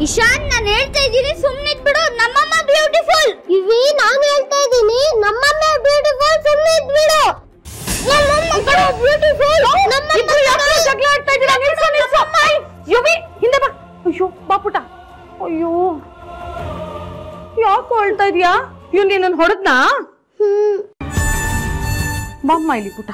ಇಶಾನ್ ನಾನು ಹೇಳ್ತಾ ಇದ್ದೀನಿ ಸುಮ್ಮನೆ ಬಿಡು ನಮ್ಮಮ್ಮ ಬ್ಯೂಟಿಫುಲ್ ಇವಿ ನಾನು ಹೇಳ್ತಾ ಇದ್ದೀನಿ ನಮ್ಮಮ್ಮ ಬ್ಯೂಟಿಫುಲ್ ಸುಮ್ಮನೆ ಇದ್ಬಿಡು ನಮ್ಮಮ್ಮ ಬ್ಯೂಟಿಫುಲ್ ಇಬ್ರು ಯಾಕೆ ಜಗಳ ಆಡ್ತಾ ಇದ್ದೀರಾ ನಿಲ್ಸು ನಿಲ್ಸು ಯುವಿ ಹಿಂದೆ ಬಾ ಅಯ್ಯೋ ಬಾ ಪುಟ ಅಯ್ಯೋ ಯಾಕೆ ಅಳ್ತಾ ಇದೀಯಾ ಇವ್ ನಿನ್ನ ಹೊಡೆದ್ನಾ ಬಾಮ್ಮ ಇಲ್ಲಿ ಪುಟ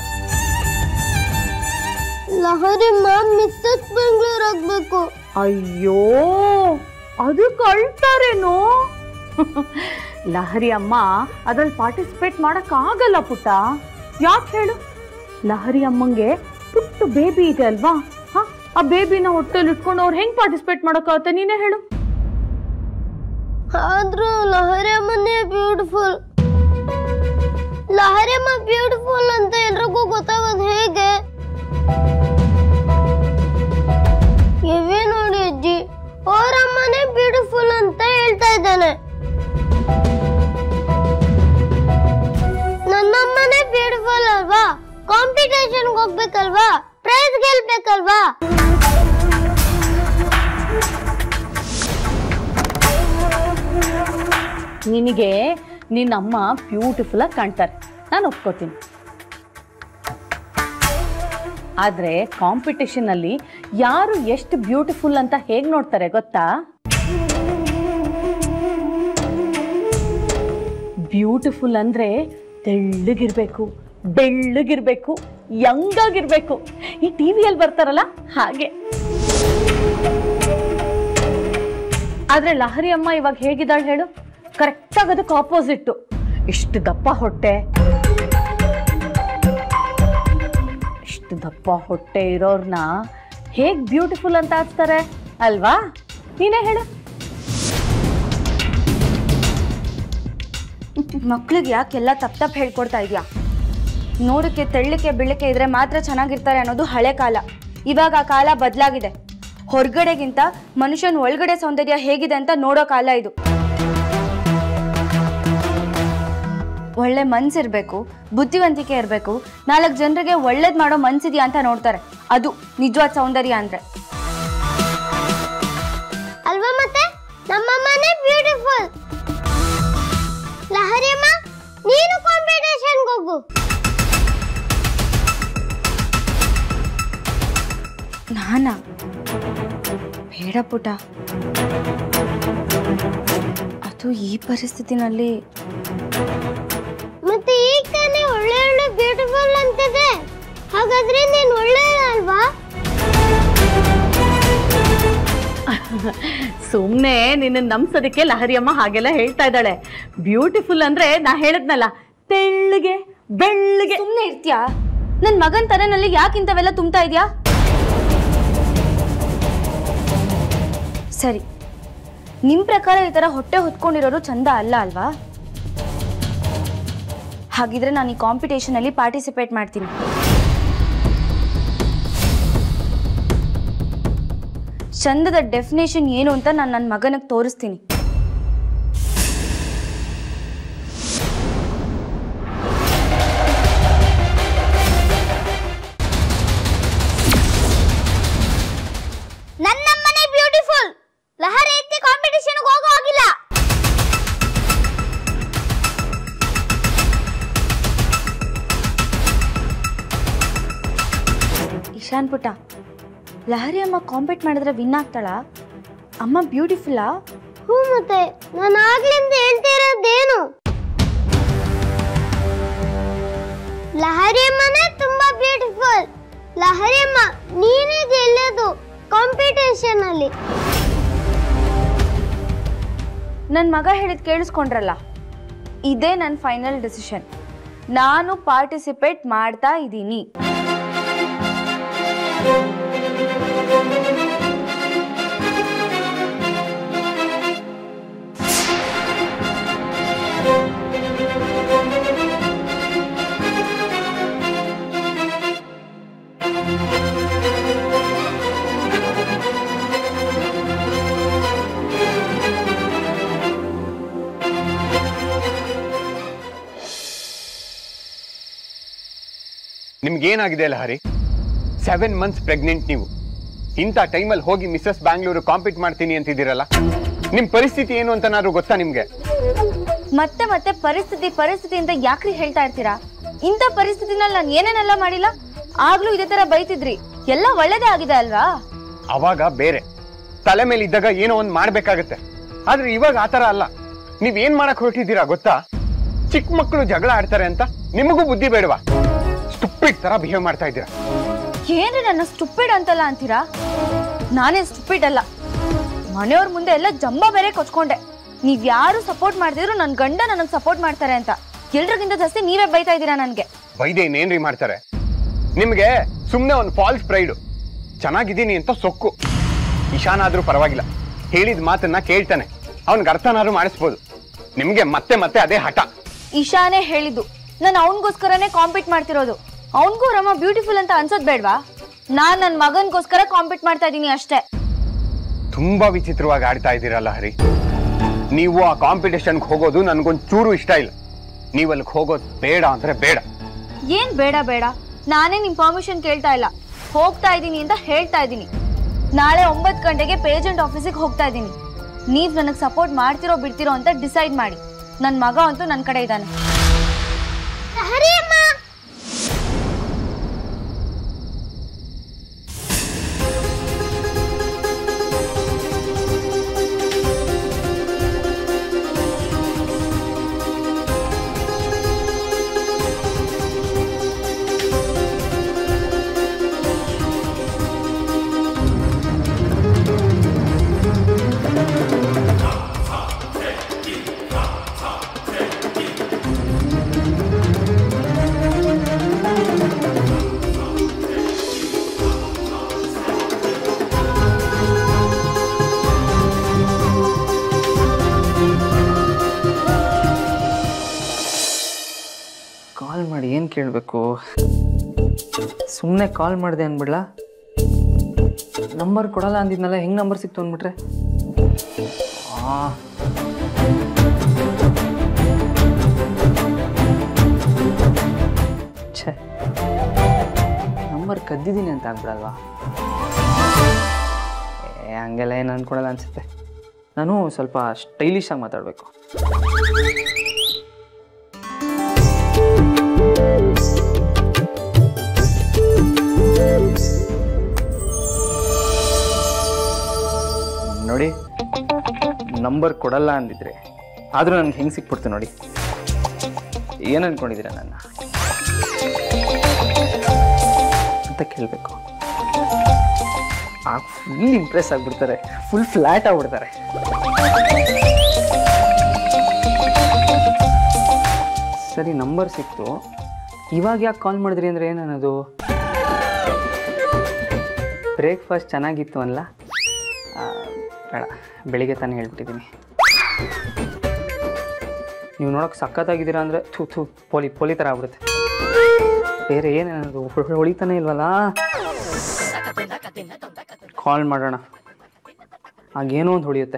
ಲಹರಿ ಮ್ಯಾಮ್ ಮಿಸ್ಸಸ್ ಬೆಂಗಳೂರು ಆಗ್ಬೇಕು ಅಯ್ಯೋ ಅದಕ್ಕೆ ಅಳ್ತಾರೇನು ಲಹರಿ ಅಮ್ಮ ಅದ್ರಲ್ಲಿ ಪಾರ್ಟಿಸಿಪೇಟ್ ಮಾಡಕ್ ಆಗಲ್ಲ ಪುಟ್ಟ ಯಾಕೆ ಹೇಳು ಲಹರಿ ಅಮ್ಮಂಗೆ ಪುಟ್ಟ ಬೇಬಿ ಇದೆ ಅಲ್ವಾ ಹ ಆ ಬೇಬಿನ ಹೊಟ್ಟೆಲಿ ಇಟ್ಕೊಂಡು ಅವ್ರು ಹೆಂಗ್ ಪಾರ್ಟಿಸಿಪೇಟ್ ಮಾಡಕ್ಕಾಗತ್ತೆ ನೀನೇ ಹೇಳು ಆದ್ರೂ ಲಹರಿ ಅಮ್ಮನೇ ಬ್ಯೂಟಿಫುಲ್ ಲಹರಿ ಅಮ್ಮ ಬ್ಯೂಟಿಫುಲ್ ಅಂತ ಎಲ್ರಿಗೂ ಗೊತ್ತಾಗೋದು ಹೇಗೆ ಇವೇ ನೋಡಿ ಅಜ್ಜಿ ಅವ್ರ ಅಮ್ಮನೇ ಬ್ಯೂಟಿಫುಲ್ ಅಂತ ಹೇಳ್ತಾ ಇದ್ದಾನೆ ನನ್ನಮ್ಮನೇ ಬ್ಯೂಟಿಫುಲ್ ಅಲ್ವಾ ಕಾಂಪಿಟೇಷನ್ಗೆ ಹೋಗ್ಬೇಕಲ್ವಾ ಪ್ರೈಸ್ ಗೆಲ್ಬೇಕಲ್ವಾ ನಿನಗೆ ನಿನ್ನಮ್ಮ ಬ್ಯೂಟಿಫುಲ್ ಆಗಿ ಕಾಣ್ತಾರೆ ನಾನು ಒಪ್ಕೋತೀನಿ ಆದ್ರೆ ಕಾಂಪಿಟಿಷನ್ ಅಲ್ಲಿ ಯಾರು ಎಷ್ಟು ಬ್ಯೂಟಿಫುಲ್ ಅಂತ ಹೇಗ್ ನೋಡ್ತಾರೆ ಗೊತ್ತಾ ಬ್ಯೂಟಿಫುಲ್ ಅಂದ್ರೆ ತೆಳ್ಳಗಿರ್ಬೇಕು ಬೆಳ್ಳಗಿರ್ಬೇಕು ಯಂಗ್ ಆಗಿರ್ಬೇಕು ಈ ಟಿವಿಯಲ್ಲಿ ಬರ್ತಾರಲ್ಲ ಹಾಗೆ ಆದ್ರೆ ಲಹರಿ ಅಮ್ಮ ಇವಾಗ ಹೇಗಿದ್ದಾಳೆ ಹೇಳು ಕರೆಕ್ಟ್ ಆಗಿ ಅದಕ್ಕೆ ಆಪೋಸಿಟ್ ಇಷ್ಟು ದಪ್ಪ ಹೊಟ್ಟೆ ಇಷ್ಟು ದಪ್ಪ ಹೊಟ್ಟೆ ಇರೋರ್ನ ಹೇಗ್ ಬ್ಯೂಟಿಫುಲ್ ಅಂತ ಹಚ್ತಾರೆ ಅಲ್ವಾ ನೀನೇ ಹೇಳು ಮಕ್ಳಿಗೆ ಯಾಕೆಲ್ಲ ತಪ್ಪು ತಪ್ಪು ಹೇಳ್ಕೊಡ್ತಾ ಇದೆಯಾ ನೋಡಕ್ಕೆ ತೆಳ್ಳಕ್ಕೆ ಬೆಳ್ಳಕ್ಕೆ ಇದ್ರೆ ಮಾತ್ರ ಚೆನ್ನಾಗಿರ್ತಾರೆ ಅನ್ನೋದು ಹಳೆ ಕಾಲ ಇವಾಗ ಆ ಕಾಲ ಬದಲಾಗಿದೆ ಹೊರಗಡೆಗಿಂತ ಮನುಷ್ಯನ ಒಳಗಡೆ ಸೌಂದರ್ಯ ಹೇಗಿದೆ ಅಂತ ನೋಡೋ ಕಾಲ ಇದು ಒಳ್ಳೆ ಮನ್ಸಿರ್ಬೇಕು ಬುದ್ಧಿವಂತಿಕೆ ಇರಬೇಕು ನಾಲ್ಕು ಜನರಿಗೆ ಒಳ್ಳೇದ್ ಮಾಡೋ ಮನ್ಸಿದ್ಯಾ ಅಂತ ನೋಡ್ತಾರೆ ಅದು ನಿಜವಾದ ಸೌಂದರ್ಯ ಅಂದ್ರೆ ಅಲ್ವಾ ಮತ್ತೆ ನಮ್ಮಮ್ಮನೇ ಬ್ಯೂಟಿಫುಲ್ ಲಹರಿ ಅಮ್ಮ ನೀನು ಕಾಂಪಿಟೇಷನ್ಗೆ ಹೋಗು ನಾನಾ ಬೇಡ ಪುಟ ಅದು ಈ ಪರಿಸ್ಥಿತಿನಲ್ಲಿ ಮತ್ತೆ ಈಗ ತಾನೇ ಒಳ್ಳೆ ಒಳ್ಳೆ ಬ್ಯೂಟಿಫುಲ್ ಅಂತಿದೆ ಹಾಗಾದ್ರೆ ನೀನು ಒಳ್ಳೆ ಅಲ್ವಾ ಸುಮ್ನೆ ನಿನ್ನ ನಂಬ್ಸೋದಕ್ಕೆ ಲಹರಿ ಅಮ್ಮ ಹಾಗೆಲ್ಲ ಹೇಳ್ತಾ ಇದ್ದಾಳೆ ಬ್ಯೂಟಿಫುಲ್ ಅಂದ್ರೆ ನಾ ಹೇಳದ್ನಲ್ಲ ತೆಳ್ಳಗೆ ಬೆಳ್ಳಗೆ ಸುಮ್ಮನೆ ಇರ್ತೀಯಾ ನನ್ನ ಮಗನ್ ತಲೆನಲ್ಲಿ ಯಾಕೆ ಇಂಥವೆಲ್ಲ ತುಂಬ್ತಾ ಇದೆಯಾ ಸರಿ ನಿಮ್ ಪ್ರಕಾರ ಈ ತರ ಹೊಟ್ಟೆ ಹೊತ್ಕೊಂಡಿರೋರು ಚಂದ ಅಲ್ಲ ಅಲ್ವಾ ಹಾಗಿದ್ರೆ ನಾನು ಈ ಕಾಂಪಿಟೇಷನ್ ಅಲ್ಲಿ ಪಾರ್ಟಿಸಿಪೇಟ್ ಮಾಡ್ತೀನಿ ಚಂದದ ಡೆಫಿನೇಷನ್ ಏನು ಅಂತ ನಾನು ನನ್ನ ಮಗನಿಗೆ ತೋರಿಸ್ತೀನಿ ನನ್ನಮ್ಮನೇ ಬ್ಯೂಟಿಫುಲ್ ಲಹರಿ ಎತ್ತಿ ಕಾಂಪಿಟೇಷನ್ಗೆ ಹೋಗೋ ಆಗಿಲ್ಲ ಇಶಾನ್ ಪುಟ ಲಹರಿ ಅಮ್ಮ ಕಾಂಪೀಟ್ ಮಾಡಿದ್ರೆ ವಿನ್ ಆಗ್ತಾಳಾ ಅಮ್ಮ ಬ್ಯೂಟಿಫುಲ್ಲಾ ಹ್ಞೂ ಮತ್ತೆ ನಾನು ಆಗ್ಲಿಂದ ಹೇಳ್ತಾ ಇರೋದೇನು ಲಹರಿ ಅಮ್ಮನೇ ತುಂಬಾ ಬ್ಯೂಟಿಫುಲ್ ಲಹರಿ ಅಮ್ಮ ನೀನೇ ಗೆಲ್ಲೋದು ಕಾಂಪಿಟೇಷನ್ ಅಲ್ಲಿ ನನ್ನ ಮಗ ಹೇಳಿದ್ ಕೇಳಿಸ್ಕೊಂಡ್ರಲ್ಲ ಇದೇ ನನ್ನ ಫೈನಲ್ ಡಿಸಿಷನ್ ನಾನು ಪಾರ್ಟಿಸಿಪೇಟ್ ಮಾಡ್ತಾ ಇದ್ದೀನಿ ನಿಮ್ಗೇನಾಗಿದೆ ಲಹರಿ ಸೆವೆನ್ ಮಂತ್ಸ್ ಪ್ರೆಗ್ನೆಂಟ್ ನೀವು ಇಂಥ ಟೈಮಲ್ಲಿ ಹೋಗಿ ಮಿಸ್ಸಸ್ ಬ್ಯಾಂಗ್ಳೂರು ಕಾಂಪೀಟ್ ಮಾಡ್ತೀನಿ ಅಂತಿದ್ದೀರಲ್ಲ ನಿಮ್ ಪರಿಸ್ಥಿತಿ ಏನು ಅಂತನಾದ್ರೂ ಗೊತ್ತಾ ನಿಮ್ಗೆ ಮತ್ತೆ ಮತ್ತೆ ಪರಿಸ್ಥಿತಿ ಪರಿಸ್ಥಿತಿ ಅಂತ ಯಾಕ್ರಿ ಹೇಳ್ತಾ ಇರ್ತೀರಾ ಇಂಥ ಪರಿಸ್ಥಿತಿನಲ್ಲಿ ನಾನು ಏನೇನೆಲ್ಲ ಮಾಡಿಲ್ಲ ಆಗ್ಲೂ ಇದೇ ತರ ಬೈತಿದ್ರಿ ಎಲ್ಲ ಒಳ್ಳೇದೇ ಆಗಿದೆ ಅಲ್ವಾ ಅವಾಗ ಬೇರೆ ತಲೆ ಮೇಲೆ ಇದ್ದಾಗ ಏನೋ ಒಂದ್ ಮಾಡ್ಬೇಕಾಗತ್ತೆ ಆದ್ರೆ ಇವಾಗ ಆತರ ಅಲ್ಲ ನೀವ್ ಏನ್ ಮಾಡಕ್ ಹೊರಟಿದ್ದೀರಾ ಗೊತ್ತಾ ಚಿಕ್ಕ ಮಕ್ಕಳು ಜಗಳ ಆಡ್ತಾರೆ ಅಂತ ನಿಮಗೂ ಬುದ್ಧಿ ಬೇಡವಾ ಸ್ಟುಪಿಡ್ ತರ ಬಿಹೇವ್ ಮಾಡ್ತಾ ಇದ್ದೀರಾ ಏನ್ರಿ ನನ್ನ ಸ್ಟುಪಿಡ್ ಅಂತಲ್ಲ ಅಂತೀರಾ ನಾನೇ ಸ್ಟುಪಿಡ್ ಅಲ್ಲ ಮನೆಯವ್ರ ಮುಂದೆ ಎಲ್ಲ ಜಂಬ ಬೇರೆ ಕೊಚ್ಕೊಂಡೆ ನೀವ್ ಯಾರು ಸಪೋರ್ಟ್ ಮಾಡ್ತಿದ್ರು ನನ್ ಗಂಡ ನನಗ್ ಸಪೋರ್ಟ್ ಮಾಡ್ತಾರೆ ಅಂತ ಎಲ್ರಿಗಿಂತ ಜಾಸ್ತಿ ನೀವೇ ಬೈತಾ ಇದ್ದೀರಾ ನನ್ಗೆ ವೈದ್ಯ ಇನ್ನೇನ್ರಿ ಮಾಡ್ತಾರೆ ನಿಮ್ಗೆ ಸುಮ್ನೆ ಒಂದು ಫಾಲ್ಸ್ ಪ್ರೈಡು ಚೆನ್ನಾಗಿದ್ದೀನಿ ಅಂತ ಸೊಕ್ಕು ಇಶಾನ್ ಆದ್ರೂ ಪರವಾಗಿಲ್ಲ ಹೇಳಿದ ಮಾತನ್ನ ಕೇಳ್ತಾನೆ ಅವನ್ಗೆ ಅರ್ಥನಾದ್ರೂ ಮಾಡಿಸ್ಬೋದು ನಿಮ್ಗೆ ಮತ್ತೆ ಮತ್ತೆ ಅದೇ ಹಠ ಇಶಾನೇ ಹೇಳಿದ್ದು ನಾನು ಅವನಿಗೋಸ್ಕರನೇ ಕಾಂಪೀಟ್ ಮಾಡ್ತಿರೋದು ಅವನಿಗೂ ರಮ ಬ್ಯೂಟಿಫುಲ್ ಅಂತ ಅನ್ಸೋದ್ ಬೇಡ್ವಾ ನಾನ್ ನನ್ನ ಮಗನ್ಗೋಸ್ಕರ ಕಾಂಪೀಟ್ ಮಾಡ್ತಾ ಇದ್ದೀನಿ ಅಷ್ಟೇ ತುಂಬಾ ವಿಚಿತ್ರವಾಗಿ ಆಡ್ತಾ ಇದ್ದೀರಲ್ಲ ಹರಿ ನೀವು ಆ ಕಾಂಪಿಟೇಷನ್ಗೆ ಹೋಗೋದು ನನ್ಗೊಂದ್ ಚೂರು ಇಷ್ಟ ಇಲ್ಲ ನೀವು ಅಲ್ಲಿಗೆ ಹೋಗೋದು ಬೇಡ ಅಂದ್ರೆ ಬೇಡ ಏನ್ ಬೇಡ ಬೇಡ ನಾನೇ ನಿಮ್ ಪರ್ಮಿಷನ್ ಕೇಳ್ತಾ ಇಲ್ಲ ಹೋಗ್ತಾ ಇದ್ದೀನಿ ಅಂತ ಹೇಳ್ತಾ ಇದ್ದೀನಿ ನಾಳೆ ಒಂಬತ್ತು ಗಂಟೆಗೆ ಪೇಜೆಂಟ್ ಆಫೀಸಿಗೆ ಹೋಗ್ತಾ ಇದ್ದೀನಿ ನೀವ್ ನನಗ್ ಸಪೋರ್ಟ್ ಮಾಡ್ತಿರೋ ಬಿಡ್ತಿರೋ ಅಂತ ಡಿಸೈಡ್ ಮಾಡಿ ನನ್ ಮಗ ಅಂತೂ ನನ್ ಕಡೆ ಇದ್ದಾನೆ ಹರಿ ಅಮ್ಮ ಕಾಲ್ ಮಾಡಿ ಏನು ಕೇಳಬೇಕು ಸುಮ್ಮನೆ ಕಾಲ್ ಮಾಡಿದೆ ಅಂದ್ಬಿಡ್ಲಾ ನಂಬರ್ ಕೊಡಲ್ಲ ಅಂದಿದ್ನಲ್ಲ ಹೆಂಗೆ ನಂಬರ್ ಸಿಕ್ತು ಅಂದ್ಬಿಟ್ರೆ ಆ ಛೇ ನಂಬರ್ ಕದ್ದಿದ್ದೀನಿ ಅಂತ ಆಗ್ಬಿಡಲ್ವಾ ಏ ಹಂಗೆಲ್ಲ ಏನು ಅಂದ್ಕೊಡಲ್ಲ ಅನ್ಸುತ್ತೆ ನಾನು ಸ್ವಲ್ಪ ಸ್ಟೈಲಿಶ್ ಆಗಿ ಮಾತಾಡಬೇಕು ನೋಡಿ ನಂಬರ್ ಕೊಡಲ್ಲ ಅಂದಿದ್ರೆ ಆದರೂ ನನಗೆ ಹೆಂಗೆ ಸಿಕ್ಬಿಡ್ತು ನೋಡಿ ಏನು ಅನ್ಕೊಂಡಿದ್ದೀರಾ ನನ್ನ ಅಂತ ಕೇಳಬೇಕು ಆ ಫುಲ್ ಇಂಪ್ರೆಸ್ ಆಗಿಬಿಡ್ತಾರೆ ಫುಲ್ ಫ್ಲ್ಯಾಟ್ ಆಗ್ಬಿಡ್ತಾರೆ ಸರಿ ನಂಬರ್ ಸಿಕ್ತು ಇವಾಗ ಯಾಕೆ ಕಾಲ್ ಮಾಡಿದ್ರಿ ಅಂದರೆ ಏನನ್ನೋದು ಬ್ರೇಕ್ಫಾಸ್ಟ್ ಚೆನ್ನಾಗಿತ್ತು ಅಲ್ಲ ಆ, ಬೇಡ ಬೆಳಿಗ್ಗೆ ತಾನೇ ಹೇಳ್ಬಿಟ್ಟಿದ್ದೀನಿ ನೀವು ನೋಡೋಕೆ ಸಖತ್ತಾಗಿದ್ದೀರಾ ಅಂದರೆ ಥೂ ಥೂ ಪೋಲಿ ಪೋಲಿ ಥರ ಆಗ್ಬಿಡುತ್ತೆ ಬೇರೆ ಏನೇನದು ಹೊಳಿತಾನೆ ಇಲ್ವಲ್ಲ ಕಾಲ್ ಮಾಡೋಣ ಆಗೇನೋ ಒಂದು ಹೊಳಿಯುತ್ತೆ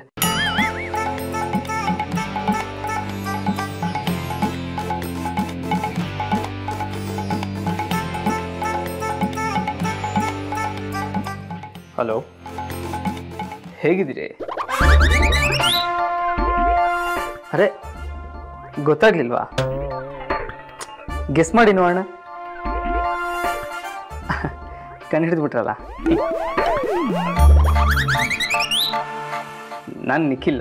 ಹಲೋ ಹೇಗಿದ್ದೀರಿ ಅರೆ ಗೊತ್ತಾಗ್ಲಿಲ್ವಾ ಗೆಸ್ ಮಾಡಿ ನೋಡೋಣ ಕಣ್ಣು ಹಿಡಿದ್ಬಿಟ್ರಲ್ಲ ನಾನು ನಿಖಿಲ್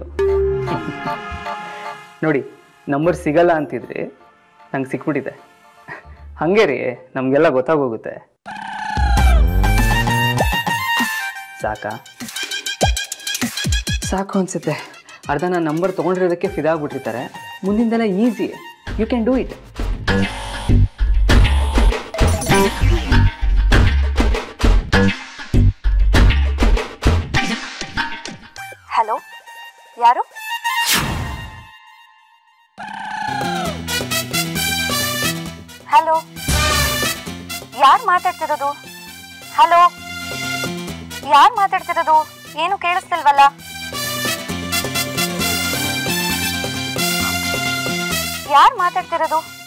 ನೋಡಿ ನಂಬರ್ ಸಿಗಲ್ಲ ಅಂತಿದ್ರೆ ನಂಗೆ ಸಿಕ್ಬಿಟ್ಟಿದೆ ಹಾಗೆ ರೀ ನಮಗೆಲ್ಲ ಗೊತ್ತಾಗೋಗುತ್ತೆ ಸಾಕಾ ಸಾಕು ಅನ್ಸುತ್ತೆ ಅರ್ಧ ನಾನು ನಂಬರ್ ತೊಗೊಂಡಿರೋದಕ್ಕೆ ಫಿದಾಗ್ಬಿಟ್ಟಿರ್ತಾರೆ ಮುಂದಿಂದೆಲ್ಲ easy you can do it hello ಯಾರು ಹಲೋ ಯಾರು ಮಾತಾಡ್ತಿರೋದು ಹಲೋ ಯಾರು ಮಾತಾಡ್ತಿರೋದು ಏನು ಕೇಳಿಸ್ತಿಲ್ವಲ್ಲ ಯಾರು ಮಾತಾಡ್ತಿರೋದು